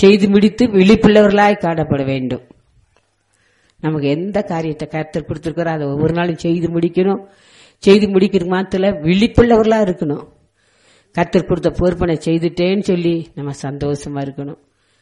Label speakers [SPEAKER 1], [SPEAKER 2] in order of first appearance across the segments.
[SPEAKER 1] செய்து முடித்து விழிப்புள்ளவர்களாய் காணப்பட வேண்டும் நமக்கு எந்த காரியத்தை கருத்தர் கொடுத்துருக்கிறோம் அதை ஒவ்வொரு நாளும் செய்து முடிக்கணும் செய்து முடிக்கிற மாத்திர விழிப்புள்ளவர்களா இருக்கணும் கர்த்தர் கொடுத்த பொறுப்பனை செய்துட்டேன்னு சொல்லி நம்ம சந்தோஷமா இருக்கணும்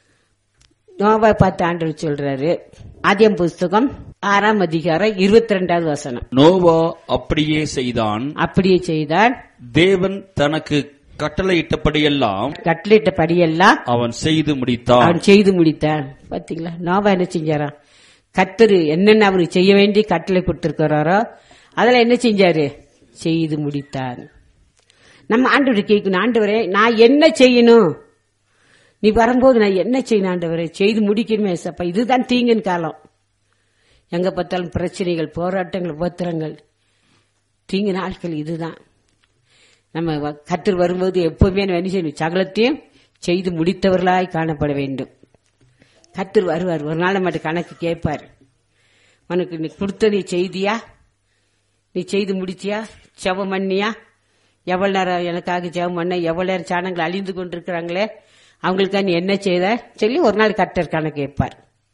[SPEAKER 1] நோவா பார்த்து ஆண்டவர் சொல்றாரு ஆதியம் புஸ்தகம் ஆறாம் அதிகாரம் இருபத்தி ரெண்டாவது வசனம்
[SPEAKER 2] நோவா அப்படியே செய்தான்
[SPEAKER 1] அப்படியே செய்தால்
[SPEAKER 2] தேவன் தனக்கு கட்டளையிட்டபடியெல்லாம்
[SPEAKER 1] கட்டளிட்ட படியெல்லாம்
[SPEAKER 2] அவன் செய்து முடித்தான்
[SPEAKER 1] அவன் செய்து முடித்தான் பாத்தீங்களா நோவா என்ன செஞ்சாராம் கத்தரு என்னென்ன அவருக்கு செய்ய வேண்டி கட்டளை கொடுத்திருக்கிறாரோ அதுல என்ன செஞ்சாரு செய்து முடித்தார் நம்ம ஆண்டவரை கேட்கணும் ஆண்டவரே நான் என்ன செய்யணும் நீ வரும்போது நான் என்ன செய்யணும் ஆண்டவரே செய்து முடிக்கணுமே சப்பா இதுதான் தீங்கின் காலம் எங்க பார்த்தாலும் பிரச்சனைகள் போராட்டங்கள் உபத்திரங்கள் தீங்கு நாட்கள் இதுதான் நம்ம வ- கர்த்தர் வரும்போது எப்பவுமே நம்ம என்ன செய்யணும் சகலத்தையும் செய்து முடித்தவர்களாய் காணப்பட வேண்டும் கர்த்தர் வருவார் ஒரு நாள் மட்டும் கணக்கு கேட்பார் உனக்கு நீ கொடுத்த நீ செய்தியா நீ செய்து முடிச்சியா செவம் பண்ணியா எவ்வளவு நேரம் எனக்காக ஜெபம் பண்ண எவ்வளவு நேரம் சாணங்கள் அழிந்து கொண்டிருக்கிறாங்களே அவங்களுக்கா நீ என்ன செய்த சொல்லி ஒரு நாள் கர்த்தர் கணக்கு கேட்பார்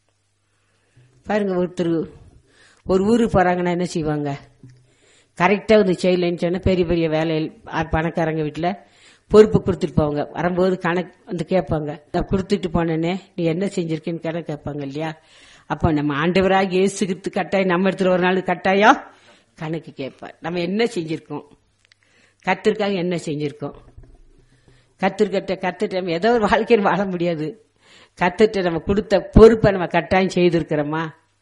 [SPEAKER 1] பாருங்க ஒருத்தர் ஒரு ஊருக்கு போறாங்கன்னா என்ன செய்வாங்க கரெக்டா வந்து செய்யலைன்னு சொன்னா பெரிய பெரிய வேலையில் ஆ- பணக்காரங்க வீட்டுல பொறுப்பு கொடுத்துட்டு போவாங்க வரும்போது கணக்கு வந்து கேட்பாங்க நான் கொடுத்துட்டு போனேனே நீ என்ன செஞ்சிருக்கேன்னு கணக்கு கேட்பாங்க இல்லையா அப்ப நம்ம ஆண்டவராக இயேசுக்கு கட்டாயம் நம்ம இடத்துல ஒரு நாள் கட்டாயம் கணக்கு கேட்பார் நம்ம என்ன செஞ்சிருக்கோம் கத்திற்காக என்ன செஞ்சிருக்கோம் கத்திருக்கட்ட கத்துட்டு நம்ம ஏதோ ஒரு வாழ்க்கையில் வாழ முடியாது கத்துட்டு நம்ம கொடுத்த பொறுப்பை நம்ம கட்டாயம் செய்திருக்கிறோமா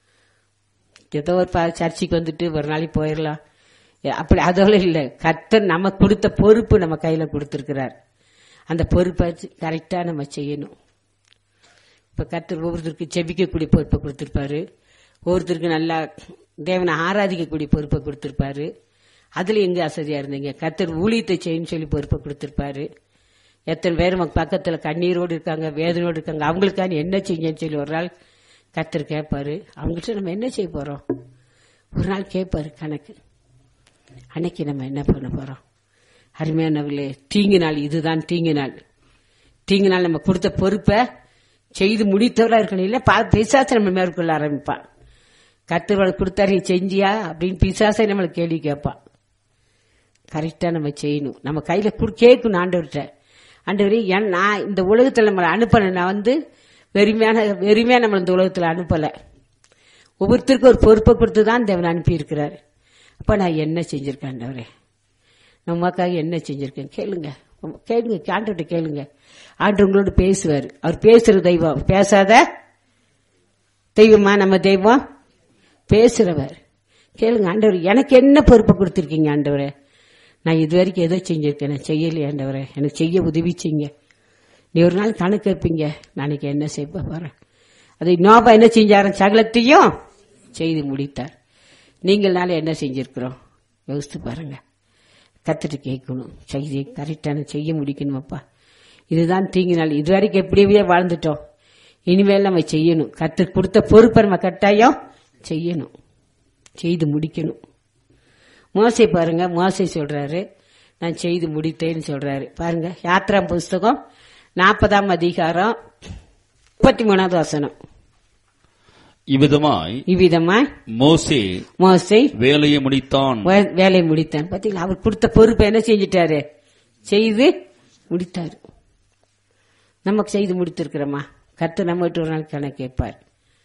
[SPEAKER 1] ஏதோ ஒரு ப- சர்ச்சுக்கு வந்துட்டு ஒரு நாளைக்கு போயிடலாம் ஏ, அப்படி அதோட இல்ல கர்த்தர் நம்ம கொடுத்த பொறுப்பு நம்ம கையில கொடுத்திருக்கிறார் அந்த பொறுப்பை கரெக்டா நம்ம செய்யணும் இப்ப கர்த்தர் ஒவ்வொருத்தருக்கு செபிக்கக்கூடிய பொறுப்பை கொடுத்திருப்பாரு ஒவ்வொருத்தருக்கு நல்லா தேவனை ஆராதிக்கக்கூடிய பொறுப்பை கொடுத்திருப்பாரு அதுல எங்க அசதியா இருந்தீங்க கர்த்தர் ஊழியத்தை செய்யணும்னு சொல்லி பொறுப்பை கொடுத்திருப்பாரு எத்தனை பேர் உங்க பக்கத்துல கண்ணீரோடு இருக்காங்க வேதனையோடு இருக்காங்க அவங்களுக்கான என்ன செய்யுங்கன்னு சொல்லி ஒரு நாள் கர்த்தர் கேட்பாரு அவங்கள்ட்ட நம்ம என்ன செய்ய போறோம் ஒரு நாள் கேட்பாரு கணக்கு அன்னைக்கு நம்ம என்ன பண்ண போறோம் அருமையானவர்களே தீங்கு நாள் இதுதான் தீங்கு நாள் தீங்கு நாள் நம்ம கொடுத்த பொறுப்பை செய்து முடித்தவரா இருக்கணும் இல்ல பா- பிசாசை நம்ம மேற்கொள்ள ஆரம்பிப்பான் கத்துவளுக்கு கொடுத்தாரு நீ செஞ்சியா அப்படின்னு பிசாசை நம்மளுக்கு கேள்வி கேட்பான் கரெக்டா நம்ம செய்யணும் நம்ம கையில குடு- கேட்கணும் ஆண்டவர்கிட்ட ஆண்டவரே ஏன் நான் இந்த உலகத்துல நம்மளை அனுப்பல நான் வந்து வெறுமையான வெறுமையா நம்ம இந்த உலகத்துல அனுப்பல ஒவ்வொருத்தருக்கும் ஒரு பொறுப்பை கொடுத்து தான் தேவன் அனுப்பி இருக்கிறார் அப்ப நான் என்ன செஞ்சிருக்கேன் ஆண்டவரே நமக்காக என்ன செஞ்சிருக்கேன் கேளுங்க கேளுங்க ஆண்டவர்கிட்ட கேளுங்க ஆண்டு உங்களோட பேசுவார் அவர் பேசுற தெய்வம் பேசாத தெய்வமா நம்ம தெய்வம் பேசுறவர் கேளுங்க ஆண்டவர் எனக்கு என்ன பொறுப்பை கொடுத்துருக்கீங்க ஆண்டவரே நான் இது வரைக்கும் ஏதோ செஞ்சிருக்கேன் நான் செய்யலையே ஆண்டவரே எனக்கு செய்ய உதவி செய்யுங்க நீ ஒரு நாள் கணக்கு வைப்பீங்க நாளைக்கு என்ன செய்ய போறேன் அதை நோபா என்ன செஞ்சாரு சகலத்தையும் செய்து முடித்தார் நீங்கள்னால என்ன செஞ்சிருக்கிறோம் யோசித்து பாருங்க கத்துட்டு கேட்கணும் செய்தி கரெக்டான செய்ய முடிக்கணுமாப்பா இதுதான் தீங்கு நாள் இது வரைக்கும் எப்படியே வாழ்ந்துட்டோம் இனிமேல் நம்ம செய்யணும் கத்து கொடுத்த பொறுப்பை நம்ம கட்டாயம் செய்யணும் செய்து முடிக்கணும் மோசை பாருங்க மோசை சொல்றாரு நான் செய்து முடித்தேன்னு சொல்றாரு பாருங்க யாத்ரா புஸ்தகம் நாற்பதாம் அதிகாரம் முப்பத்தி மூணாவது வசனம்
[SPEAKER 2] இவ்விதமாய்
[SPEAKER 1] இவ்விதமா
[SPEAKER 2] மோசே
[SPEAKER 1] மோசை
[SPEAKER 2] வேலையை முடித்தான்
[SPEAKER 1] வே- வேலையை முடித்தான் பாத்தீங்களா அவர் கொடுத்த பொறுப்பை என்ன செஞ்சிட்டாரு செய்து முடித்தாரு நமக்கு செய்து முடித்திருக்கிறோமா கர்த்தர் நம்ம விட்டு ஒரு நாள் கணக்கு கேட்பார்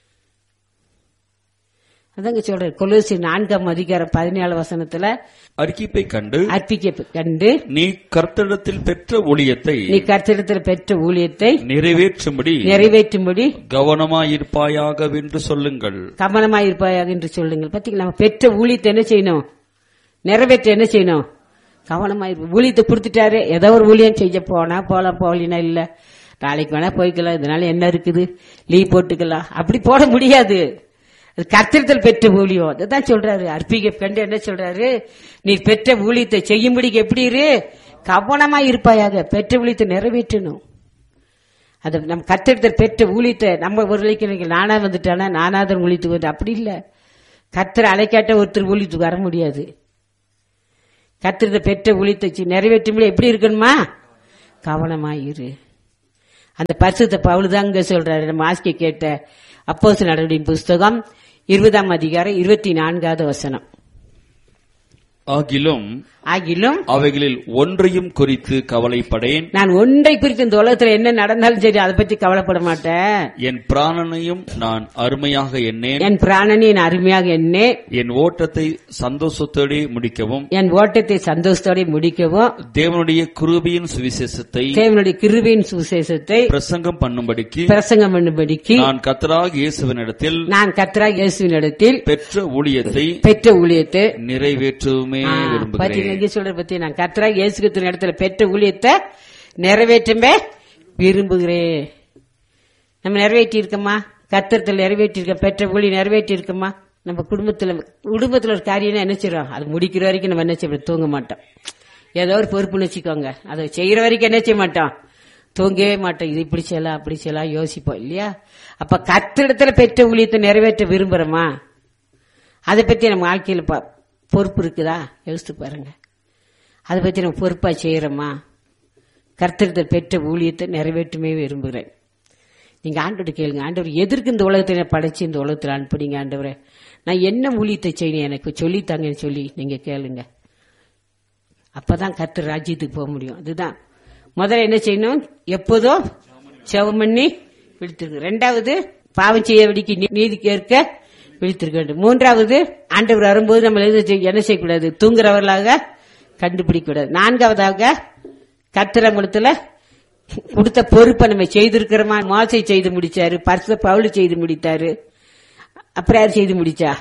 [SPEAKER 1] அதாங்க சொல்றேன் கொலோசி நான்காம் அதிகாரம் பதினேழு வசனத்துல
[SPEAKER 2] அறிக்கைப்பை கண்டு
[SPEAKER 1] அர்ப்பிக்க கண்டு
[SPEAKER 2] நீ கர்த்தரிடத்தில் பெற்ற ஊழியத்தை
[SPEAKER 1] நீ கர்த்தரிடத்தில் பெற்ற ஊழியத்தை
[SPEAKER 2] நிறைவேற்றும்படி
[SPEAKER 1] நிறைவேற்றும்படி
[SPEAKER 2] கவனமாயிருப்பாயாகவென்று சொல்லுங்கள்
[SPEAKER 1] கவனமாயிருப்பாயாக என்று சொல்லுங்கள் பாத்தீங்களா நம்ம பெற்ற ஊழியத்தை என்ன செய்யணும் நிறைவேற்ற என்ன செய்யணும் கவனமாயிரு ஊழியத்தை கொடுத்துட்டாரு ஏதோ ஒரு ஊழியம் செய்ய போனா போலாம் போகலினா இல்ல நாளைக்கு வேணா போய்க்கலாம் இதனால என்ன இருக்குது லீவ் போட்டுக்கலாம் அப்படி போட முடியாது அது கர்த்தரித்தல் பெற்ற ஊழியம் அதுதான் சொல்றாரு அற்பிக கண்டு என்ன சொல்றாரு நீ பெற்ற ஊழியத்தை செய்யும்படிக்கு எப்படி இரு கவனமா இருப்பாயாக பெற்ற ஊழியத்தை நிறைவேற்றணும் அது நம்ம கத்தெடுத்தல் பெற்ற ஊழியத்தை நம்ம ஒரு இலக்கிய நானா வந்துட்டானா நானாதன் ஊழியத்துக்கு வந்து அப்படி இல்ல கத்தர் அழைக்காட்ட ஒருத்தர் ஊழியத்துக்கு வர முடியாது கத்திரத்தை பெற்ற ஊழியத்தை சி- நிறைவேற்றும்படி எப்படி இருக்கணுமா கவனமா இரு அந்த பரிசுத்த பவுல் தான் இங்க சொல்றாரு நம்ம ஆசிக்க கேட்ட அப்போஸ் நடவடிக்கை புஸ்தகம் இருபதாம் அதிகாரம் இருபத்தி நான்காவது வசனம்
[SPEAKER 2] ஆகிலும்
[SPEAKER 1] ஆகிலும்
[SPEAKER 2] அவைகளில் ஒன்றையும் குறித்து கவலைப்படேன்
[SPEAKER 1] நான் ஒன்றை குறித்து இந்த உலகத்துல என்ன நடந்தாலும் சரி அதை பத்தி கவலைப்பட மாட்டேன்
[SPEAKER 2] என் பிராணனையும் நான் அருமையாக எண்ணேன்
[SPEAKER 1] என் பிராணனை நான் அருமையாக எண்ணே
[SPEAKER 2] என் ஓட்டத்தை சந்தோஷத்தோடு முடிக்கவும்
[SPEAKER 1] என் ஓட்டத்தை சந்தோஷத்தோட முடிக்கவும்
[SPEAKER 2] தேவனுடைய குருபியின் சுவிசேஷத்தை
[SPEAKER 1] தேவனுடைய கிருபையின் சுவிசேஷத்தை
[SPEAKER 2] பிரசங்கம் பண்ணும்படிக்கு
[SPEAKER 1] பிரசங்கம் பண்ணும்படிக்கு
[SPEAKER 2] நான் கத்தராக இயேசுவினிடத்தில்
[SPEAKER 1] நான் கத்ரா இயேசுவினிடத்தில்
[SPEAKER 2] பெற்ற ஊழியத்தை
[SPEAKER 1] பெற்ற ஊழியத்தை
[SPEAKER 2] நிறைவேற்றவுமே
[SPEAKER 1] ஆ,
[SPEAKER 2] விரும்புகிறேன்
[SPEAKER 1] பாத்தீங்களா, இங்க சொல்ற பத்தி நான் கத்ரா இயேசுகிற இடத்துல பெற்ற ஊழியத்தை நிறைவேற்றமே விரும்புகிறேன் நம்ம நிறைவேற்றி இருக்கோமா கத்திரத்தில் நிறைவேற்றி இருக்க பெற்ற ஊழி நிறைவேற்றி இருக்கோமா நம்ம குடும்பத்துல குடும்பத்துல ஒரு காரியம் என்ன செய்றோம் அது முடிக்கிற வரைக்கும் நம்ம என்ன செய்ய தூங்க மாட்டோம் ஏதோ ஒரு பொறுப்புன்னு வச்சுக்கோங்க அதை செய்யற வரைக்கும் என்ன செய்ய மாட்டோம் தூங்கவே மாட்டோம் இது இப்படி செய்யலாம் அப்படி செய்யலாம் யோசிப்போம் இல்லையா அப்ப கத்திரிடத்துல பெற்ற ஊழியத்தை நிறைவேற்ற விரும்புறோமா அதை பத்தி நம்ம வாழ்க்கையில ப- பொறுப்பு இருக்குதா யோசித்து பாருங்க அதை பத்தி நம்ம பொறுப்பா செய்யறோமா கர்த்தரிடத்தில் பெற்ற ஊழியத்தை நிறைவேற்றுமே விரும்புகிறேன் நீங்க ஆண்டோட கேளுங்க ஆண்டவர் எதற்கு இந்த உலகத்தை படைச்சு இந்த உலகத்தில் அனுப்புனீங்க ஆண்டவரே நான் என்ன ஊழியத்தை செய்யணும் எனக்கு சொல்லித்தாங்கன்னு சொல்லி நீங்க கேளுங்க அப்பதான் கர்த்தர் ராஜ்யத்துக்கு போக முடியும் அதுதான் முதல்ல என்ன செய்யணும் எப்போதும் செவம் பண்ணி விழித்திருக்க ரெண்டாவது பாவம் செய்ய விடிக்கு நீதி கேட்க விழித்திருக்க வேண்டும் மூன்றாவது ஆண்டவர் வரும்போது நம்ம எது செய்ய- என்ன செய்யக்கூடாது தூங்குறவர்களாக கண்டுபிடிக்க கூடாது நான்காவதாக கத்திரங்குளத்துல கொடுத்த பொறுப்பை நம்ம செய்திருக்கிறோமா மோசை செய்து முடிச்சாரு பரிசு பவுல் செய்து முடித்தாரு அப்புறம் யார் செய்து முடிச்சா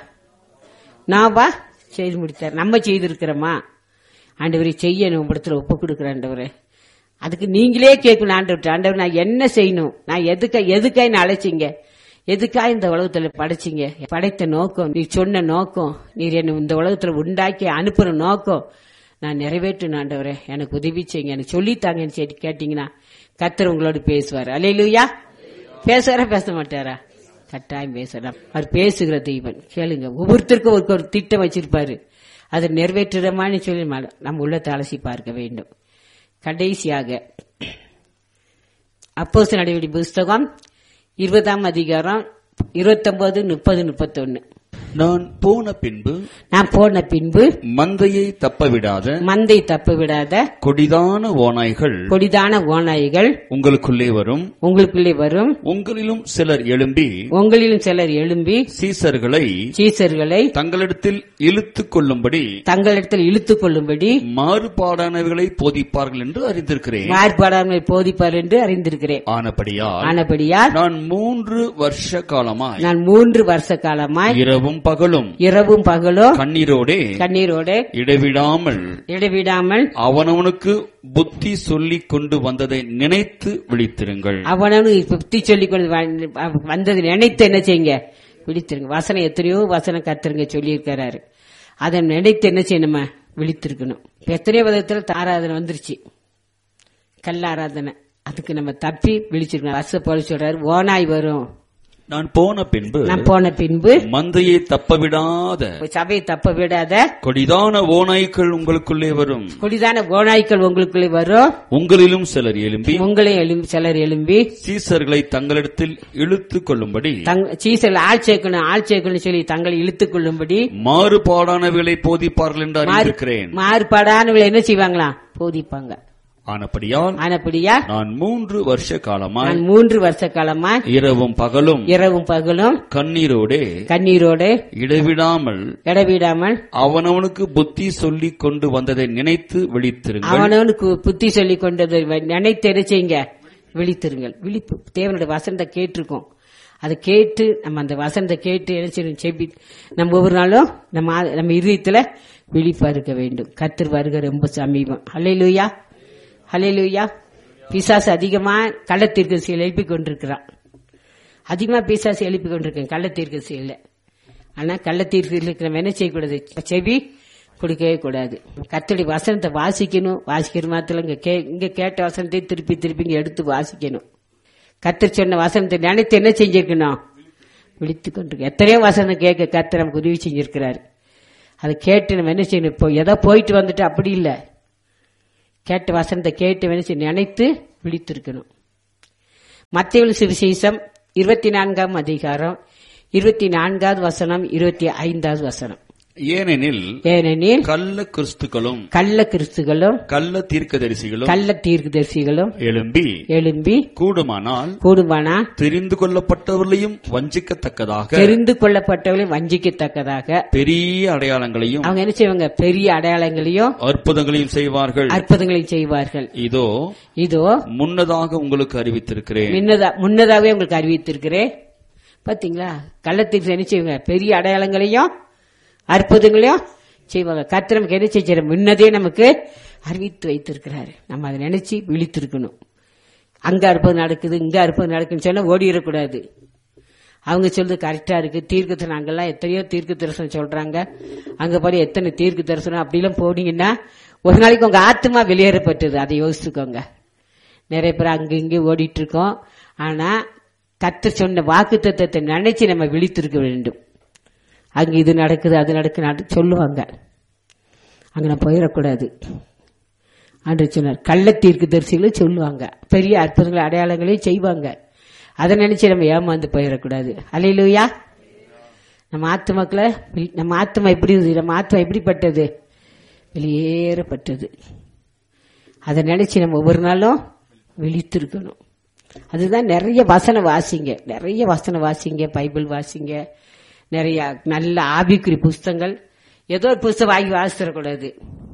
[SPEAKER 1] நாவா செய்து முடித்தார் நம்ம செய்திருக்கிறோமா ஆண்டவரை செய்யணும் உங்களிடத்துல ஒப்பு கொடுக்குற ஆண்டவரே அதுக்கு நீங்களே கேட்கணும் ஆண்டவர் ஆண்டவர் நான் என்ன செய்யணும் நான் எதுக்கா எதுக்காய் நான் அழைச்சிங்க எதுக்காய் இந்த உலகத்துல படைச்சிங்க படைத்த நோக்கம் நீ சொன்ன நோக்கம் நீர் என்ன இந்த உலகத்துல உண்டாக்கி அனுப்புற நோக்கம் நான் நிறைவேற்றணும் ஆண்டவரே எனக்கு உதவி செய்யுங்க எனக்கு சொல்லித்தாங்கன்னு சொல்லி கேட்டீங்கன்னா கத்தர் உங்களோட பேசுவார் அலையிலுயா பேசுவாரா பேச மாட்டாரா கட்டாயம் பேசலாம் அவர் பேசுகிற தெய்வன் கேளுங்க ஒவ்வொருத்தருக்கும் ஒரு ஒரு திட்டம் வச்சிருப்பாரு அதை நிறைவேற்றுறமான்னு சொல்லி ம- நம்ம உள்ளத்தை அலசி பார்க்க வேண்டும் கடைசியாக அப்போஸ் நடவடி புஸ்தகம் இருபதாம் அதிகாரம் இருபத்தொன்பது முப்பது முப்பத்தொன்னு
[SPEAKER 2] நான் போன பின்பு
[SPEAKER 1] நான் போன பின்பு
[SPEAKER 2] மந்தையை தப்பவிடாத
[SPEAKER 1] மந்தை தப்பு விடாத
[SPEAKER 2] கொடிதான ஓநாய்கள்
[SPEAKER 1] கொடிதான ஓநாய்கள்
[SPEAKER 2] உங்களுக்குள்ளே வரும்
[SPEAKER 1] உங்களுக்குள்ளே வரும்
[SPEAKER 2] உங்களிலும் சிலர் எழும்பி
[SPEAKER 1] உங்களிலும் சிலர் எழும்பி
[SPEAKER 2] சீசர்களை
[SPEAKER 1] சீசர்களை
[SPEAKER 2] தங்களிடத்தில் இழுத்துக் கொள்ளும்படி
[SPEAKER 1] தங்களிடத்தில் இழுத்துக் கொள்ளும்படி
[SPEAKER 2] மாறுபாடானவர்களை போதிப்பார்கள் என்று அறிந்திருக்கிறேன்
[SPEAKER 1] மாறுபாடாமை போதிப்பார் என்று அறிந்திருக்கிறேன்
[SPEAKER 2] ஆனபடியால்
[SPEAKER 1] ஆனபடியால்
[SPEAKER 2] நான் மூன்று வருஷ காலமாய்
[SPEAKER 1] நான் மூன்று வருஷ காலமாய்
[SPEAKER 2] இரவும் பகலும்
[SPEAKER 1] இரவும் பகலும்
[SPEAKER 2] கண்ணீரோடே
[SPEAKER 1] கண்ணீரோடு
[SPEAKER 2] இடைவிடாமல்
[SPEAKER 1] இடைவிடாமல்
[SPEAKER 2] அவனவனுக்கு புத்தி சொல்லிக் கொண்டு வந்ததை நினைத்து விழித்திருங்கள்
[SPEAKER 1] அவனு புத்தி சொல்லிக் கொண்டு வ- வந்தது நினைத்து என்ன செய்யுங்க விழித்திருங்க வசனம் எத்தனையோ வசனம் கத்துருங்க சொல்லியிருக்கிறாரு அதை நினைத்து என்ன செய்யணுமா விழித்திருக்கணும் இப்ப எத்தனையோ விதத்துல ஆராதனை வந்துருச்சு கல் ஆராதனை அதுக்கு நம்ம தப்பி விழிச்சிருக்கணும் வருஷ போல சொல்றாரு ஓனாய் வரும்
[SPEAKER 2] நான் போன பின்பு
[SPEAKER 1] நான் போன பின்பு
[SPEAKER 2] மந்தையை தப்பவிடாத
[SPEAKER 1] சபையை தப்ப விடாத
[SPEAKER 2] கொடிதான ஓநாய்க்கள் உங்களுக்குள்ளே வரும்
[SPEAKER 1] குடிதான ஓநாய்க்கள் உங்களுக்குள்ளே வரும்
[SPEAKER 2] உங்களிலும் சிலர் எழும்பி
[SPEAKER 1] உங்களே எழும்பி சிலர் எழும்பி
[SPEAKER 2] சீசர்களை தங்களிடத்தில் இழுத்துக் கொள்ளும்படி
[SPEAKER 1] தங்க சீசல் ஆள் சேர்க்கணும் ஆள் சேர்க்கணும் சொல்லி தங்களை இழுத்துக் கொள்ளும்படி
[SPEAKER 2] மாறுபாடானவைகளை போதிப்பார்கள் என்று அறிந்திருக்கிறேன்
[SPEAKER 1] மாறுபாடானவங்களை என்ன செய்வாங்களாம் போதிப்பாங்க
[SPEAKER 2] ஆனபடியால்
[SPEAKER 1] ஆனப்படியா
[SPEAKER 2] நான் மூன்று வருஷ காலமாய்
[SPEAKER 1] நான் மூன்று வருஷ காலமா
[SPEAKER 2] இரவும் பகலும்
[SPEAKER 1] இரவும் பகலும்
[SPEAKER 2] கண்ணீரோடே
[SPEAKER 1] கண்ணீரோடு
[SPEAKER 2] இடைவிடாமல்
[SPEAKER 1] இடவிடாமல்
[SPEAKER 2] அவனவனுக்கு புத்தி சொல்லிக் கொண்டு வந்ததை நினைத்து விழித்திருங்கள்
[SPEAKER 1] அவனவனுக்கு புத்தி சொல்லிக் கொண்டது நினைத்து என்ன செய்யுங்க விழித்திருங்கள் விழிப்பு தேவனுடைய வசனத்தை கேட்டிருக்கோம் அதை கேட்டு நம்ம அந்த வசனத்தை கேட்டு என்ன செய்யணும் செபி நம்ம ஒவ்வொரு நாளும் நம்ம ஆ- நம்ம இதயத்துல விழிப்பா இருக்க வேண்டும் கத்தர் வருக ரொம்ப சமீபம் ஹalleluya ஹalleluya பிசாசு அதிகமா கள்ளத்தீர்க்க செயல் எழுப்பி கொண்டிருக்கிறான் அதிகமா பிசாசு எழுப்பி கொண்டிருக்கேன் கள்ளத்தீர்க்க செயல ஆனா கள்ளத்தீர்க்க இருக்கிறவன் என்ன செய்யக்கூடாது செவி கொடுக்கவே கூடாது கத்தடி வசனத்தை வாசிக்கணும் வாசிக்கிற மாத்திரம் இங்க கே- இங்க கேட்ட வசனத்தை திருப்பி திருப்பி இங்க எடுத்து வாசிக்கணும் கத்தர் சொன்ன வசனத்தை நினைத்து என்ன செஞ்சிருக்கணும் விழித்து கொண்டிருக்க எத்தனையோ வசனம் கேட்க கத்தர் நமக்கு உதவி செஞ்சிருக்கிறாரு அதை கேட்டு நம்ம என்ன செய்யணும் இப்போ ஏதோ போயிட்டு வந்துட்டு அப்படி இல்லை கேட்ட வசனத்தை கேட்டு என்ன செய்யணும் நினைத்து விழித்திருக்கணும் மத்திய சுவிசேஷம் இருபத்தி நான்காம் அதிகாரம் இருபத்தி நான்காவது வசனம் இருபத்தி ஐந்தாவது வசனம்
[SPEAKER 2] ஏனெனில்
[SPEAKER 1] ஏனெனில்
[SPEAKER 2] கள்ள கிறிஸ்துக்களும்
[SPEAKER 1] கள்ள கிறிஸ்துகளும்
[SPEAKER 2] கள்ள தீர்க்கதரிசிகளும்
[SPEAKER 1] கள்ள தீர்க்கதரிசிகளும்
[SPEAKER 2] எழும்பி
[SPEAKER 1] எழும்பி
[SPEAKER 2] கூடுமானால்
[SPEAKER 1] கூடுமானா
[SPEAKER 2] தெரிந்து கொள்ளப்பட்டவர்களையும் வஞ்சிக்கத்தக்கதாக
[SPEAKER 1] தெரிந்து கொள்ளப்பட்டவர்களை வஞ்சிக்கத்தக்கதாக
[SPEAKER 2] பெரிய அடையாளங்களையும்
[SPEAKER 1] அவங்க என்ன செய்வாங்க பெரிய அடையாளங்களையும்
[SPEAKER 2] அற்புதங்களையும் செய்வார்கள்
[SPEAKER 1] அற்புதங்களையும் செய்வார்கள்
[SPEAKER 2] இதோ
[SPEAKER 1] இதோ
[SPEAKER 2] முன்னதாக உங்களுக்கு அறிவித்திருக்கிறேன்
[SPEAKER 1] முன்னதா முன்னதாவே உங்களுக்கு அறிவித்திருக்கிறேன் பாத்தீங்களா கள்ளத்துக்கு என்ன செய்வாங்க பெரிய அடையாளங்களையும் அற்புதங்களையும் செய்வாங்க கர்த்தர் நமக்கு என்ன செஞ்சாரு முன்னதே நமக்கு அறிவித்து வைத்திருக்கிறாரு நம்ம அதை நினைச்சு விழித்திருக்கணும் அங்க அற்புதம் நடக்குது இங்க அற்புதம் நடக்குன்னு சொன்னா ஓடிடக்கூடாது அவங்க சொல்றது கரெக்டா இருக்கு தீர்க்க தரிசனம் அங்கெல்லாம் எத்தனையோ தீர்க்க தரிசனம் சொல்றாங்க அங்க பாரு எத்தனை தீர்க்க தரிசனம் அப்படிலாம் போனீங்கன்னா ஒரு நாளைக்கு உங்க ஆத்மா வெளியேறப்பட்டது அதை யோசிச்சுக்கோங்க நிறைய பேர் அங்க இங்கே ஓடிட்டு இருக்கோம் ஆனா கத்தர் சொன்ன வாக்கு தத்துவத்தை நினைச்சு நம்ம விழித்திருக்க வேண்டும் அங்க இது நடக்குது அது நடக்குது சொல்லுவாங்க அங்க நான் போயிடக்கூடாது ஆண்டு சொன்னார் கள்ளத்தீர்க்கு தரிசிகளும் சொல்லுவாங்க பெரிய அற்புதங்கள் அடையாளங்களையும் செய்வாங்க அதை நினைச்சு நம்ம ஏமாந்து போயிடக்கூடாது அலையிலுயா நம்ம ஆத்துமாக்களை நம்ம ஆத்மா எப்படி இருந்தது நம்ம ஆத்மா எப்படிப்பட்டது வெளியேறப்பட்டது அதை நினைச்சு நம்ம ஒவ்வொரு நாளும் விழித்திருக்கணும் அதுதான் நிறைய வசனம் வாசிங்க நிறைய வசனம் வாசிங்க பைபிள் வாசிங்க நிறைய நல்ல ஆபிக்குறி புஸ்தங்கள் ஏதோ ஒரு புஸ்தகம் வாங்கி வாசிடக்கூடாது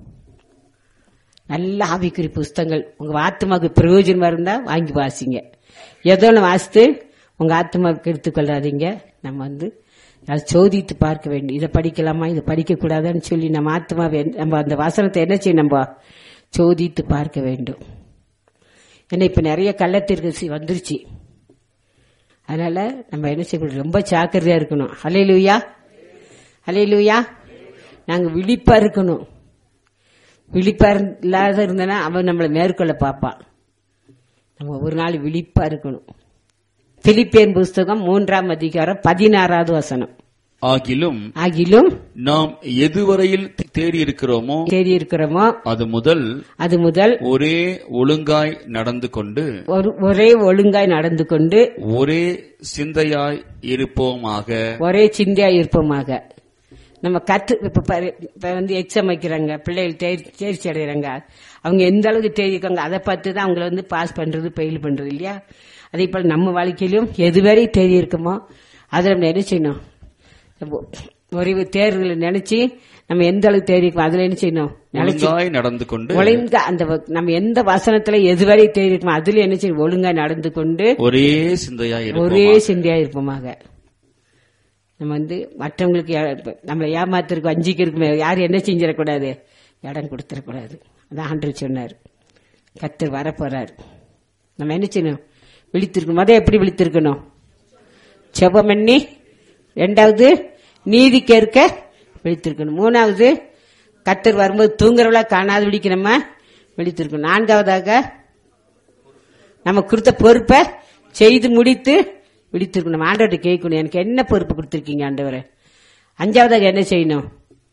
[SPEAKER 1] நல்ல ஆவிக்குறி புஸ்தங்கள் உங்க ஆத்மாவுக்கு பிரயோஜனமா இருந்தா வாங்கி வாசிங்க ஏதோ ஒன்று வாசித்து உங்க ஆத்மாவுக்கு எடுத்துக்கொள்ளாதீங்க நம்ம வந்து அதை சோதித்து பார்க்க வேண்டும் இதை படிக்கலாமா இதை படிக்க கூடாதான்னு சொல்லி நம்ம ஆத்மாவை நம்ம அந்த வசனத்தை என்ன செய்யும் நம்ம சோதித்து பார்க்க வேண்டும் ஏன்னா இப்ப நிறைய கள்ளத்திற்கு வந்துருச்சு அதனால நம்ம என்ன செய்யணும் ரொம்ப ஜாக்கிரதையா இருக்கணும் ஹலே லூயா ஹலே லூயா நாங்க விழிப்பா இருக்கணும் விழிப்பா இல்லாத இருந்தனா அவன் நம்மளை மேற்கொள்ள பார்ப்பான் நம்ம ஒரு நாள் விழிப்பா இருக்கணும் பிலிப்பேன் புஸ்தகம் மூன்றாம் அதிகாரம் பதினாறாவது வசனம்
[SPEAKER 2] ஆகிலும்
[SPEAKER 1] ஆகிலும்
[SPEAKER 2] நாம் எதுவரையில் தேறி இருக்கிறோமோ
[SPEAKER 1] தேடி இருக்கிறோமோ
[SPEAKER 2] அது முதல்
[SPEAKER 1] அது முதல்
[SPEAKER 2] ஒரே ஒழுங்காய் நடந்து கொண்டு
[SPEAKER 1] ஒரு ஒரே ஒழுங்காய் நடந்து கொண்டு
[SPEAKER 2] ஒரே சிந்தையாய் இருப்போமாக
[SPEAKER 1] ஒரே சிந்தையா இருப்போமாக நம்ம கத்து இப்ப பாரு, இப்ப வந்து எக்ஸாம் வைக்கிறாங்க பிள்ளைகள் தேர்- தேர்ச்சி அடைகிறாங்க அவங்க எந்த அளவுக்கு தேர்ச்சிக்காங்க அதை பார்த்து தான் அவங்கள வந்து பாஸ் பண்றது ஃபெயில் பண்றது இல்லையா அதே போல நம்ம வாழ்க்கையிலும் எதுவரை தேதி இருக்குமோ அதை நம்ம என்ன செய்யணும் நம்ம ஒரு தேர்வுகளை நினைச்சு நம்ம எந்த அளவுக்கு தேதி இருக்கோம் அதுல என்ன செய்யணும் நினைச்சு
[SPEAKER 2] ஒழுங்காய் நடந்து கொண்டு
[SPEAKER 1] ஒழுங்கா அந்த வ- நம்ம எந்த வசனத்துல எதுவரை தேதி இருக்குமோ அதுல என்ன செய்யணும் ஒழுங்கா நடந்து கொண்டு
[SPEAKER 2] ஒரே சிந்தையாய்
[SPEAKER 1] ஒரே
[SPEAKER 2] இருப்போமாக
[SPEAKER 1] சிந்தையா இருப்போமாக நம்ம வந்து மற்றவங்களுக்கு யா- நம்மளை ஏமாத்திருக்கு வஞ்சிக்கிறதுக்கு யாரும் என்ன செஞ்சிடக்கூடாது இடம் கொடுத்துடக்கூடாது அதான் ஆண்டவர் சொன்னார் கத்தர் வரப்போறார் நம்ம என்ன செய்யணும் விழித்திருக்கணும் மொதல் எப்படி விழித்திருக்கணும் செபம் பண்ணி ரெண்டாவது நீதி கேட்க விழித்திருக்கணும் மூணாவது கத்தர் வரும்போது தூங்குறவளா காணாது விழிக்க நம்ம விழித்திருக்கணும் நான்காவதாக நம்ம கொடுத்த பொறுப்பை செய்து முடித்து விழித்திருக்கணும் நம்ம ஆண்டவர்கிட்ட கேட்கணும் எனக்கு என்ன பொறுப்பு கொடுத்துருக்கீங்க ஆண்டவரை அஞ்சாவதாக என்ன செய்யணும்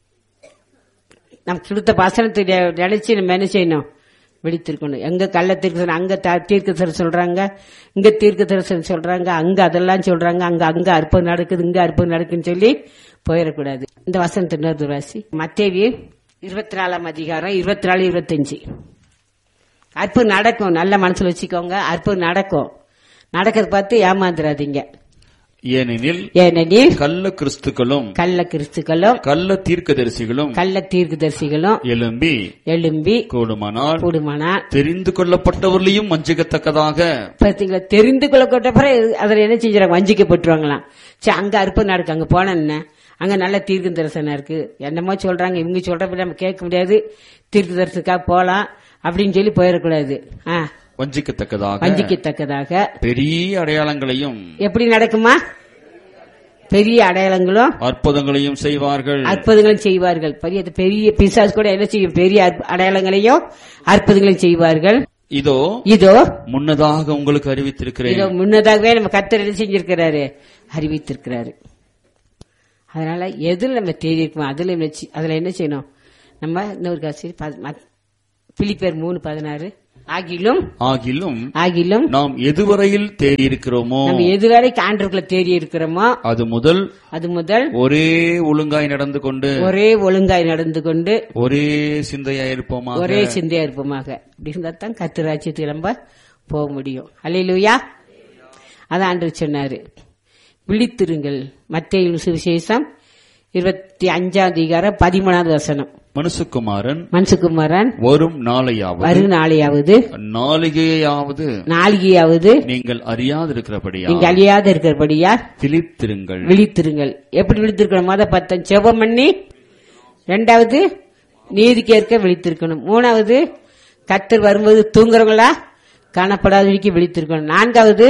[SPEAKER 1] நம்ம கொடுத்த வசனத்தை நெ- நினைச்சு நம்ம என்ன செய்யணும் விழித்திருக்கணும் எங்க கள்ள தீர்க்க அங்க த- தீர்க்க தரிசனம் சொல்றாங்க இங்க தீர்க்க தரிசனம் சொல்றாங்க அங்க அதெல்லாம் சொல்றாங்க அங்க அங்க அற்புதம் நடக்குது இங்க அற்புதம் நடக்குன்னு சொல்லி போயிடக்கூடாது இந்த வசனத்தை இன்னொரு வாசி மத்தேவி இருபத்தி நாலாம் அதிகாரம் இருபத்தி நாலு இருபத்தஞ்சு அற்புதம் நடக்கும் நல்ல மனசுல வச்சுக்கோங்க அற்புதம் நடக்கும் நடக்கிறத பார்த்து ஏமாந்துடாதீங்க
[SPEAKER 2] ஏனெனில்
[SPEAKER 1] ஏனெனில்
[SPEAKER 2] கள்ள கிறிஸ்துக்களும்
[SPEAKER 1] கள்ள கிறிஸ்துக்களும்
[SPEAKER 2] கள்ள தீர்க்கதரிசிகளும்
[SPEAKER 1] கள்ள தீர்க்கதரிசிகளும்
[SPEAKER 2] எழும்பி
[SPEAKER 1] எழும்பி
[SPEAKER 2] கூடுமானால்
[SPEAKER 1] கூடுமானா
[SPEAKER 2] தெரிந்து கொள்ளப்பட்டவர்களையும் வஞ்சிக்கத்தக்கதாக
[SPEAKER 1] பாத்தீங்களா தெரிந்து கொள்ளப்பட்ட பிறகு அதுல என்ன செஞ்சாங்க வஞ்சிக்கப்பட்டுருவாங்களாம் சரி அங்க அற்புதம் நடக்கு அங்க போன என்ன அங்க நல்ல தீர்க்க தரிசனம் இருக்கு என்னமோ சொல்றாங்க இவங்க சொல்றப்ப நம்ம கேட்க முடியாது தீர்க்க தரிசனத்துக்காக போலாம் அப்படின்னு சொல்லி போயிடக்கூடாது ஆ,
[SPEAKER 2] வஞ்சிக்கத்தக்கதாக
[SPEAKER 1] வஞ்சிக்கத்தக்கதாக
[SPEAKER 2] பெரிய அடையாளங்களையும்
[SPEAKER 1] எப்படி நடக்குமா பெரிய அடையாளங்களும்
[SPEAKER 2] அற்புதங்களையும் செய்வார்கள்
[SPEAKER 1] அற்புதங்களும் செய்வார்கள் பெரிய பெரிய பிசாஸ் கூட என்ன செய்யும் பெரிய அற்ப- அடையாளங்களையும் அற்புதங்களையும் செய்வார்கள்
[SPEAKER 2] இதோ
[SPEAKER 1] இதோ
[SPEAKER 2] முன்னதாக உங்களுக்கு அறிவித்திருக்கிறேன்
[SPEAKER 1] இதோ முன்னதாகவே நம்ம கத்தர் என்ன செஞ்சிருக்கிறாரு அறிவித்திருக்கிறாரு அதனால எதுல நம்ம தேடி இருக்கோம் அதுல என்ன செய்- அதுல என்ன செய்யணும் நம்ம இன்னொரு காசு பிலிப்பேர் மூணு பதினாறு ஆகிலும்
[SPEAKER 2] ஆகிலும்
[SPEAKER 1] ஆகிலும்
[SPEAKER 2] நாம் எதுவரையில் தேறியிருக்கிறோமோ
[SPEAKER 1] நம்ம எதுவரைக்கும் ஆண்டவர்களை தேடி இருக்கிறோமோ
[SPEAKER 2] அது முதல்
[SPEAKER 1] அது முதல்
[SPEAKER 2] ஒரே ஒழுங்காய் நடந்து கொண்டு
[SPEAKER 1] ஒரே ஒழுங்காய் நடந்து கொண்டு
[SPEAKER 2] ஒரே சிந்தையாய் இருப்போமா
[SPEAKER 1] ஒரே சிந்தையா இருப்போமாக அப்படி இருந்தா தான் கத்து ராஜ்யத்துக்கு நம்ம போக முடியும் அல்லையிலுயா அதான் ஆண்டு சொன்னாரு விழித்திருங்கள் மத்திய சுவிசேஷம் இருபத்தி அஞ்சாம் அதிகாரம் பதிமூணாவது வசனம்
[SPEAKER 2] மனுசுக்குமாரன்
[SPEAKER 1] மன்சுகுமாரன்
[SPEAKER 2] வரும் நாளையாவது
[SPEAKER 1] வரும் நாளையாவது
[SPEAKER 2] நாளிகையாவது
[SPEAKER 1] நாளிகையாவது
[SPEAKER 2] நீங்கள் அறியாதிருக்கிறபடியா
[SPEAKER 1] நீங்க அழியாத இருக்கிறபடியா
[SPEAKER 2] திளித்திருங்கள்
[SPEAKER 1] விழித்திருங்கள் எப்படி விழித்திருக்கணும் மொத பத்தம் செபம் பண்ணி ரெண்டாவது நீதிக்கேற்க விழித்திருக்கணும் மூணாவது கத்தர் வரும்போது தூங்குறவங்களா காணப்படாதவரைக்கும் விழித்திருக்கணும் நான்காவது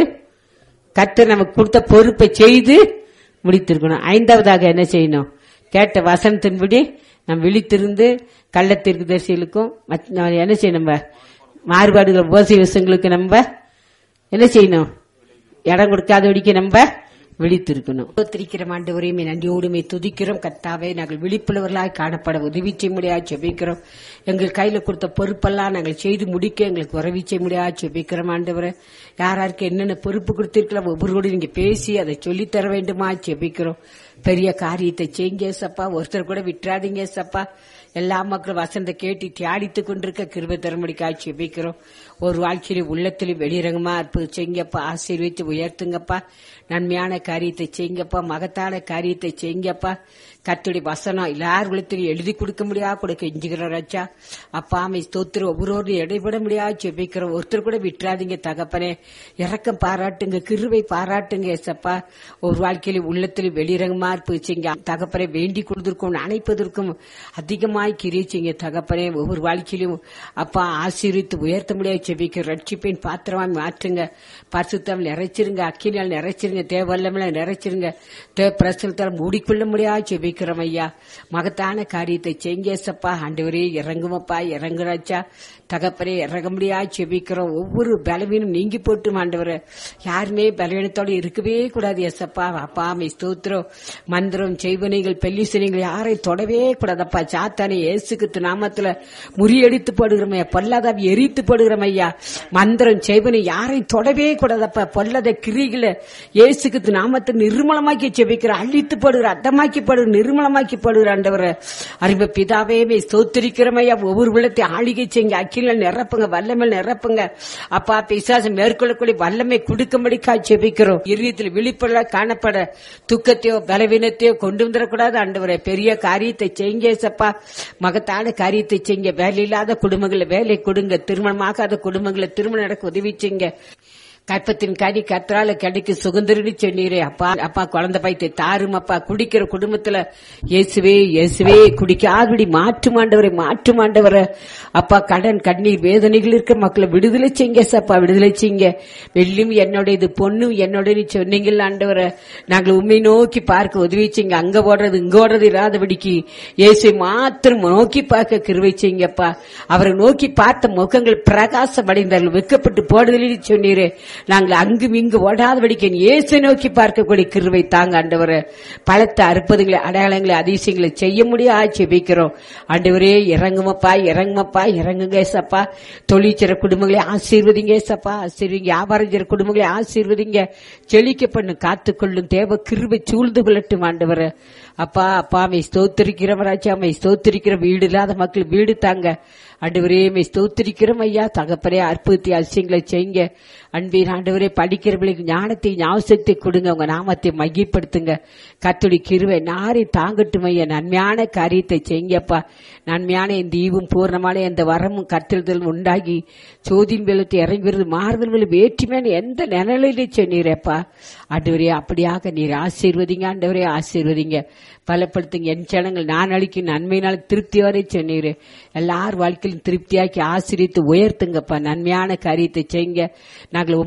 [SPEAKER 1] கத்தர் நமக்கு கொடுத்த பொறுப்பை செய்து முடித்திருக்கணும் ஐந்தாவதாக என்ன செய்யணும் கேட்ட வசனத்தின்படி நம்ம விழித்திருந்து கள்ளத்திற்கு தரிசிகளுக்கும் மத்த- நம்ம என்ன செய்யணும் நம்ம மாறுபாடுகள் உபசி விஷயங்களுக்கு நம்ம என்ன செய்யணும் இடம் கொடுக்காதபடிக்கு நம்ம விழித்திருக்கணும் ஸ்தோத்திரிக்கிறோம் ஆண்டவரையுமே நன்றியோடுமே துதிக்கிறோம் கத்தாவே நாங்கள் விழிப்புள்ளவர்களாய் காணப்பட உதவி செய்ய முடியாது செபிக்கிறோம் எங்கள் கையில கொடுத்த பொறுப்பெல்லாம் நாங்கள் செய்து முடிக்க எங்களுக்கு உதவி செய்ய முடியாது செபிக்கிறோம் ஆண்டவரை யாராருக்கு என்னென்ன பொறுப்பு கொடுத்திருக்கலாம் ஒவ்வொருவரோடு நீங்க பேசி அதை சொல்லித் தர வேண்டுமா செபிக்கிறோம் பெரிய காரியத்தை செய்யுங்க சப்பா ஒருத்தர் கூட விட்டுறாதீங்க சப்பா எல்லா மக்களும் வசந்த கேட்டு தியாடித்துக் கொண்டிருக்க கிருபை தரமுடிக்காய் செபிக்கிறோம் ஒரு வாழ்க்கையில உள்ளத்திலும் வெளிரங்கமா அற்புத செய்யுங்கப்பா ஆசீர்வதித்து உயர்த்துங்கப்பா நன்மையான காரியத்தை செய்யுங்கப்பா மகத்தான காரியத்தை செய்யுங்கப்பா கத்துடைய வசனம் எல்லார் உள்ளத்திலும் எழுதி கொடுக்க முடியா கூட கெஞ்சுகிறோம் ராஜா அப்பா அமை ஸ்தோத்திரம் ஒவ்வொரு இடைபட முடியாது செபிக்கிறோம் ஒருத்தர் கூட விட்டுறாதீங்க தகப்பனே இறக்கம் பாராட்டுங்க கிருவை பாராட்டுங்க ஏசப்பா ஒரு வாழ்க்கையில உள்ளத்திலும் வெளிரங்கமா இருப்பிச்சிங்க தகப்பனை வேண்டி கொடுத்திருக்கும் அணைப்பதற்கும் அதிகமாய் கிரிச்சிங்க தகப்பனே ஒவ்வொரு வாழ்க்கையிலும் அப்பா ஆசீர்வித்து உயர்த்த முடியாது செபிக்க ரட்சிப்பின் பாத்திரமா மாற்றுங்க பரிசுத்தம் நிறைச்சிருங்க அக்கினால் நிறைச்சிருங்க தேவல்லமில நிறைச்சிருங்க தேவ பிரசுத்தால் மூடிக்கொள்ள முடியாது செபிக்கிறோம் ஐயா மகத்தான காரியத்தை செங்கேசப்பா ஆண்டவரே இறங்குமப்பா இறங்குறாச்சா தகப்பனே இறங்க முடியாது செபிக்கிறோம் ஒவ்வொரு பலவீனம் நீங்கி போட்டும் ஆண்டவரே யாருமே பலவீனத்தோடு இருக்கவே கூடாது எசப்பா அப்பா மை ஸ்தோத்திரம் மந்திரம் செய்வனைகள் பெல்லிசனைகள் யாரையும் தொடவே கூடாதப்பா சாத்தானே இயேசுக்கு நாமத்துல முறியடித்து போடுகிறோம் பொல்லாதாவி எரித்து போடுகிறோம் ஐயா மந்திரம் செய்வனை யாரையும் தொடவே கூடாதப்பா பொல்லாத கிரிகளை இயேசுக்கு நாமத்தை நிர்மலமாக்கி செபிக்கிற அழித்து போடுகிற அத்தமாக்கி போடுகிற நிர்மலமாக்கி போடுகிற ஆண்டவர அறிவு பிதாவே மே ஸ்தோத்திரிக்கிறோம் ஐயா ஒவ்வொரு உள்ளத்தை ஆளிகை செய்யுங்க அக்கில நிரப்புங்க வல்லமல் நிரப்புங்க அப்பா பிசாசம் மேற்கொள்ளக்கூடிய வல்லமை கொடுக்கும்படிக்கா செபிக்கிறோம் இறுதியத்தில் விழிப்புள்ள காணப்பட துக்கத்தையோ பலவீனத்தையோ கொண்டு வந்துடக்கூடாது ஆண்டவரே பெரிய காரியத்தை செய்யுங்க சப்பா மகத்தான காரியத்தை செய்யுங்க வேலை இல்லாத குடும்பங்களை வேலை கொடுங்க திருமணமாகாத குடும்பங்களை திருமணம் நடக்க உதவி செய்யுங்க கற்பத்தின் கனி கத்ரால கிடைக்கு சுதந்திரன்னு சொன்னீரே அப்பா அப்பா குழந்தை பைத்தை தாரும் அப்பா குடிக்கிற குடும்பத்துல இயேசுவே இயேசுவே குடிக்காதபடி மாற்று மாண்டவரை மாற்று மாண்டவரை அப்பா கடன் கண்ணீர் வேதனைகள் இருக்க மக்களை விடுதலை செய்யுங்க சப்பா விடுதலை செய்யுங்க வெள்ளியும் என்னுடையது பொண்ணும் என்னுடைய சொன்னீங்கல்ல ஆண்டவரை நாங்கள் உண்மை நோக்கி பார்க்க உதவி செய்யுங்க அங்க ஓடுறது இங்க ஓடுறது இராதபடிக்கு இயேசுவை மாத்திரம் நோக்கி பார்க்க கிருவை செய்யுங்கப்பா அவரை நோக்கி பார்த்த முகங்கள் பிரகாசமடைந்தார்கள் வெக்கப்பட்டு போடுதலில் சொன்னீரே நாங்கள் அங்கும் இங்கு ஓடாதபடிக்கு இயேசு நோக்கி பார்க்கக்கூடிய கிருவை தாங்க ஆண்டவரை பலத்த அற்புதங்களை அடையாளங்களை அதிசயங்களை செய்ய முடியாது செபிக்கிறோம் ஆண்டவரே இறங்குமப்பா இறங்குமப்பா இறங்குங்க சப்பா தொழிற்சிற குடும்பங்களை ஆசீர்வதிங்க சப்பா ஆசீர்வதிங்க வியாபாரம் செய்ற குடும்பங்களை ஆசீர்வதிங்க செழிக்க பண்ணு காத்துக்கொள்ளும் தேவ கிருவை சூழ்ந்து கொள்ளட்டும் ஆண்டவரை அப்பா அப்பா மை ஸ்தோத்திரிக்கிறோம் ராஜா மை ஸ்தோத்திரிக்கிற வீடு இல்லாத மக்கள் வீடு தாங்க ஆண்டவரே மை ஸ்தோத்திரிக்கிறோம் ஐயா தகப்பரே அற்புதத்தை அதிசயங்களை செய்யுங்க அன்பின் ஆண்டவரே படிக்கிறவர்களுக்கு ஞானத்தை ஞாபகத்தை கொடுங்க உங்க நாமத்தை மையப்படுத்துங்க கத்துடி கிருவை நாரை தாங்கட்டும் ஐயா நன்மையான காரியத்தை செய்யுங்கப்பா நன்மையான இந்த ஈவும் பூர்ணமான இந்த வரமும் கத்திரதல் உண்டாகி சோதின் வெள்ளத்தை இறங்கி வருது மாறுதல் வேற்றுமையான எந்த நிலையிலே சொன்னீரப்பா ஆண்டவரே அப்படியாக நீர் ஆசீர்வதிங்க ஆண்டவரே ஆசீர்வதிங்க பலப்படுத்துங்க என் ஜனங்கள் நான் அளிக்கும் நன்மையினால் திருப்தி வரை சொன்னீரு எல்லார் வாழ்க்கையிலும் திருப்தியாக்கி ஆசிரியத்து உயர்த்துங்கப்பா நன்மையான காரியத்தை செய்யுங்க நாங்கள் உண்மை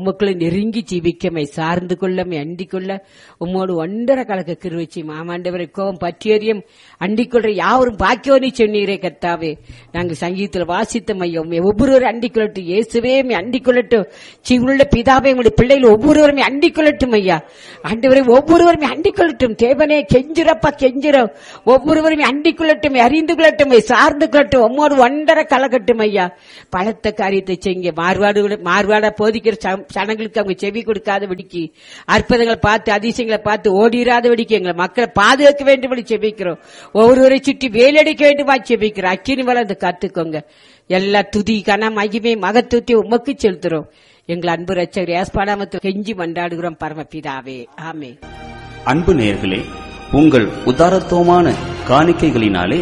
[SPEAKER 1] உமக்குள்ள நெருங்கி ஜீவிக்கமை சார்ந்து கொள்ளமை அண்டிக் கொள்ள உம்மோடு ஒன்றரை கலக்க கிருவச்சி மாமாண்டவரை கோபம் பற்றியறியும் அண்டிக் கொள்ற யாவரும் பாக்கியோனி சொன்னீரே கர்த்தாவே நாங்கள் சங்கீதத்தில் வாசித்த மையம் ஒவ்வொருவரும் அண்டிக் கொள்ளட்டும் இயேசுவே உம்மை அண்டிக் கொள்ளட்டும் ஜீவனுள்ள பிதாவே உங்களுடைய பிள்ளைகள் ஒவ்வொருவருமே அண்டிக் கொள்ளட்டும் ஐயா ஆண்டவரை ஒவ்வொருவருமே அண்டிக் கொள்ளட்டும் தேவனே கெஞ்சிரப்பா கெஞ்சிரம் ஒவ்வொருவருமே அண்டிக் கொள்ளட்டும் அறிந்து கொள்ளட்டும் சார்ந்து கொள்ளட்டும் உம்மோடு ஒன்றரை கலக்கட்டும் ஐயா பலத்த காரியத்தை செய்யுங்க மார்வாடு மார்வாடா போதிக்கிற ச- சனங்களுக்கு அவங்க செவி கொடுக்காத வெடிக்கு அற்புதங்களை பார்த்து அதிசயங்களை பார்த்து ஓடிராத வெடிக்கு எங்களை மக்களை பாதுகாக்க வேண்டும் செபிக்கிறோம் ஒவ்வொருவரை சுற்றி வேலடிக்க வேண்டுமா செபிக்கிறோம் அக்கினி வளர்ந்து காத்துக்கோங்க எல்லா துதி கன மகிமை மகத்துவத்தை உமக்கு செலுத்துறோம் எங்கள் அன்பு ரச்சகர் ஏஸ்பாடாமத்தில் கெஞ்சி மண்டாடுகிறோம் பரமபிதாவே ஆமே
[SPEAKER 2] அன்பு நேயர்களே உங்கள் உதாரத்துவமான காணிக்கைகளினாலே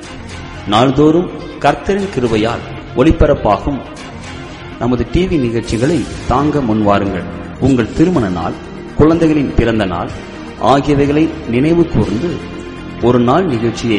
[SPEAKER 2] நாள்தோறும் கர்த்தரின் கிருபையால் ஒளிபரப்பாகும் நமது டிவி நிகழ்ச்சிகளை தாங்க முன்வாருங்கள் உங்கள் திருமண நாள் குழந்தைகளின் பிறந்த நாள் ஆகியவைகளை நினைவு கூர்ந்து ஒரு நாள் நிகழ்ச்சியை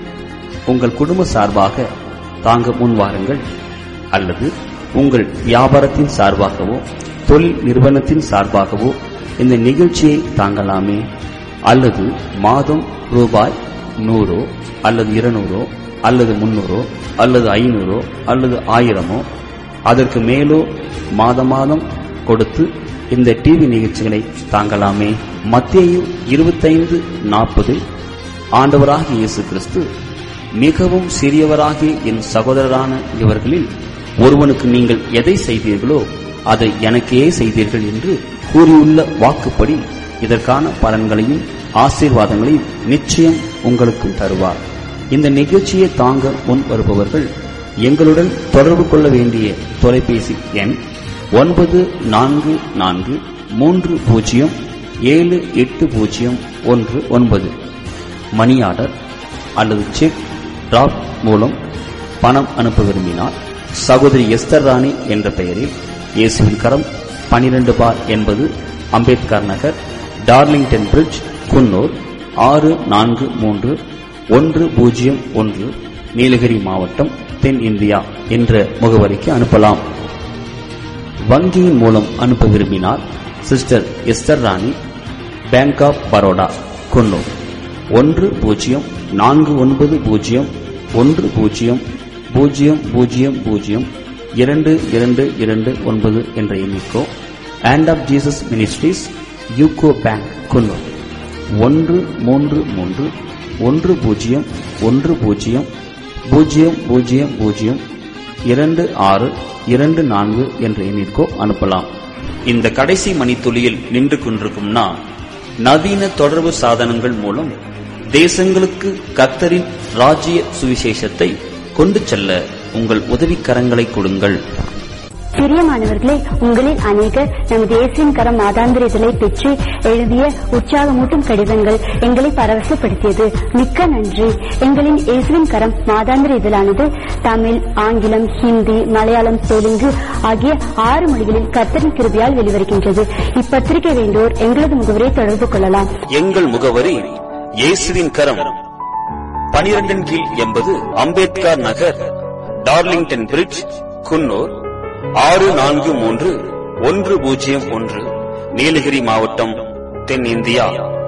[SPEAKER 2] உங்கள் குடும்ப சார்பாக தாங்க முன்வாருங்கள் அல்லது உங்கள் வியாபாரத்தின் சார்பாகவோ தொழில் நிறுவனத்தின் சார்பாகவோ இந்த நிகழ்ச்சியை தாங்கலாமே அல்லது மாதம் ரூபாய் நூறோ அல்லது இருநூறோ அல்லது முன்னூறோ அல்லது ஐநூறோ அல்லது ஆயிரமோ அதற்கு மேலோ மாத மாதம் கொடுத்து இந்த டிவி நிகழ்ச்சிகளை தாங்கலாமே மத்தேயு இருபத்தைந்து நாற்பது ஆண்டவராகிய இயேசு கிறிஸ்து மிகவும் சிறியவராகிய என் சகோதரரான இவர்களில் ஒருவனுக்கு நீங்கள் எதை செய்தீர்களோ அதை எனக்கே செய்தீர்கள் என்று கூறியுள்ள வாக்குப்படி இதற்கான பலன்களையும் ஆசீர்வாதங்களையும் நிச்சயம் உங்களுக்கு தருவார் இந்த நிகழ்ச்சியை தாங்க முன் வருபவர்கள் எங்களுடன் தொடர்பு கொள்ள வேண்டிய தொலைபேசி எண் ஒன்பது நான்கு நான்கு மூன்று பூஜ்ஜியம் ஏழு எட்டு பூஜ்ஜியம் ஒன்று ஒன்பது மணி ஆர்டர் அல்லது செக் டிராப் மூலம் பணம் அனுப்ப விரும்பினால் சகோதரி எஸ்தர் ராணி என்ற பெயரில் இயேசுவின் கரம் பனிரெண்டு பார் என்பது அம்பேத்கர் நகர் டார்லிங்டன் பிரிட்ஜ் குன்னூர் ஆறு நான்கு மூன்று ஒன்று பூஜ்ஜியம் ஒன்று நீலகிரி மாவட்டம் தென் இந்தியா என்ற முகவரிக்கு அனுப்பலாம் வங்கியின் மூலம் அனுப்ப விரும்பினால் sister Esther Rani bank of Baroda Coonoor ஒன்று பூஜ்ஜியம் நான்கு ஒன்பது பூஜ்ஜியம் ஒன்று பூஜ்ஜியம் பூஜ்ஜியம் பூஜ்ஜியம் பூஜ்ஜியம் இரண்டு இரண்டு இரண்டு ஒன்பது என்ற எண்ணிக்கோ hand of Jesus ministries UCO bank Coonoor ஒன்று மூன்று மூன்று ஒன்று பூஜ்ஜியம் ஒன்று பூஜ்ஜியம் பூஜ்ஜியம் பூஜ்ஜியம் பூஜ்ஜியம் இரண்டு ஆறு இரண்டு நான்கு என்ற எண்ணிற்கோ அனுப்பலாம் இந்த கடைசி மணித்துளியில் நின்று கொண்டிருக்கும் நான் நவீன தொடர்பு சாதனங்கள் மூலம் தேசங்களுக்கு கத்தரின் ராஜ்ய சுவிசேஷத்தை கொண்டு செல்ல உங்கள் உதவிக்கரங்களை கொடுங்கள்
[SPEAKER 3] பிரியமானவர்களே உங்களில் அநேகர் நமது இயேசுவின் கரம் மாதாந்திர இதழை பெற்று எழுதிய உற்சாகமூட்டும் கடிதங்கள் எங்களை பரவசப்படுத்தியது மிக்க நன்றி எங்களின் இயேசுவின் கரம் மாதாந்திர இதழானது தமிழ் ஆங்கிலம் ஹிந்தி மலையாளம் தெலுங்கு ஆகிய ஆறு மொழிகளில் கர்த்தரின் கிருபியால் வெளிவருகின்றது இப்பத்திரிகை வேண்டோர் எங்களது முகவரை தொடர்பு கொள்ளலாம்
[SPEAKER 2] எங்கள் முகவரி இயேசுவின் கரம் பனிரெண்டின் கீழ் எண்பது அம்பேத்கர் நகர் டார்லிங்டன் பிரிட்ஜ் குன்னூர் ஆறு நான்கு மூன்று ஒன்று பூஜ்ஜியம் ஒன்று நீலகிரி மாவட்டம் தென் இந்தியா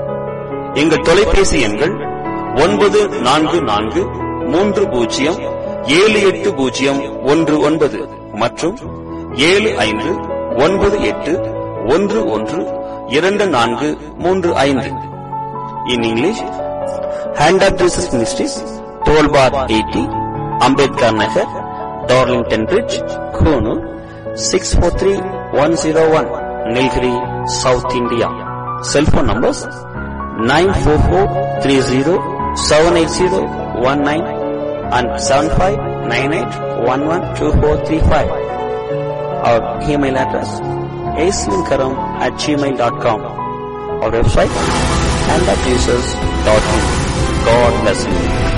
[SPEAKER 2] எங்கள் தொலைபேசி எண்கள் ஒன்பது நான்கு நான்கு மூன்று பூஜ்ஜியம் ஏழு எட்டு பூஜ்ஜியம் ஒன்று ஒன்பது மற்றும் ஏழு ஐந்து ஒன்பது எட்டு ஒன்று ஒன்று இரண்டு நான்கு மூன்று ஐந்து in English hand of Jesus ministries twelve bar eighty Ambedkar Nagar Darlington bridge Coonoor six four three one zero one Nilgiri south India cellphone numbers nine four four three zero seven eight zero one nine and seven five nine eight one one two four three five our email address ஏஸ்லிங்கரம் at Gmail dot com our website and at users.in. God bless you.